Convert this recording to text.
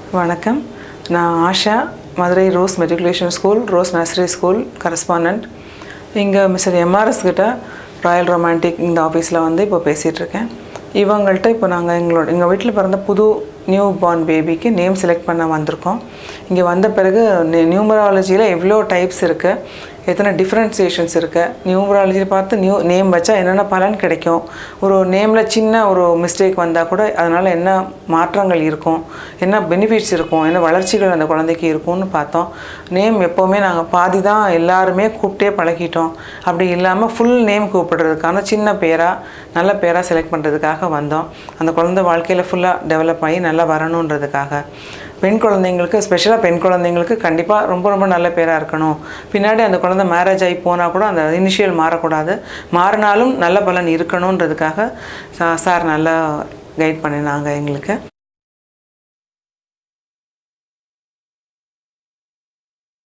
வணக்கம் நான் Asha Madurai rose matriculation school rose nursery school correspondent இங்கே மிஸ்டர் எம்ஆர்எஸ் கிட்ட ராயல் ரொமான்டிக் இந்த ஆஃபீஸில் வந்து இப்போ பேசிகிட்டு இருக்கேன் இவங்கள்ட்ட இப்போ நாங்கள் எங்களோட எங்கள் வீட்டில் பிறந்த புது நியூ பார்ன் பேபிக்கு நேம் செலக்ட் பண்ண வந்திருக்கோம் இங்கே வந்த பிறகு நியூமராலஜியில் எவ்வளோ டைப்ஸ் இருக்குது எத்தனை டிஃப்ரென்சியேஷன்ஸ் இருக்குது நியூமராலஜியில் பார்த்து நியூ நேம் வச்சா என்னென்ன பலன் கிடைக்கும் ஒரு நேமில் சின்ன ஒரு மிஸ்டேக் வந்தால் கூட அதனால் என்ன மாற்றங்கள் இருக்கும் என்ன பெனிஃபிட்ஸ் இருக்கும் என்ன வளர்ச்சிகள் அந்த குழந்தைக்கு இருக்கும்னு பார்த்தோம் நேம் எப்போவுமே நாங்கள் பாதி தான் எல்லாருமே கூப்பிட்டே பழகிட்டோம் அப்படி இல்லாமல் ஃபுல் நேம் கூப்பிடுறதுக்கான சின்ன பேராக நல்ல பேராக செலக்ட் பண்ணுறதுக்காக வந்தோம் அந்த குழந்தை வாழ்க்கையில் ஃபுல்லாக டெவலப் ஆகி நல்லா வரணுன்றதுக்காக பெண் குழந்தைங்களுக்கு ஸ்பெஷலாக பெண் குழந்தைங்களுக்கு கண்டிப்பாக ரொம்ப ரொம்ப நல்ல பேராக இருக்கணும் பின்னாடி அந்த குழந்தை மேரேஜ் ஆகி போனால் கூட அந்த இனிஷியல் மாறக்கூடாது மாறினாலும் நல்ல பலன் இருக்கணுன்றதுக்காக சா- சார் நல்லா கைட் பண்ணினாங்க எங்களுக்கு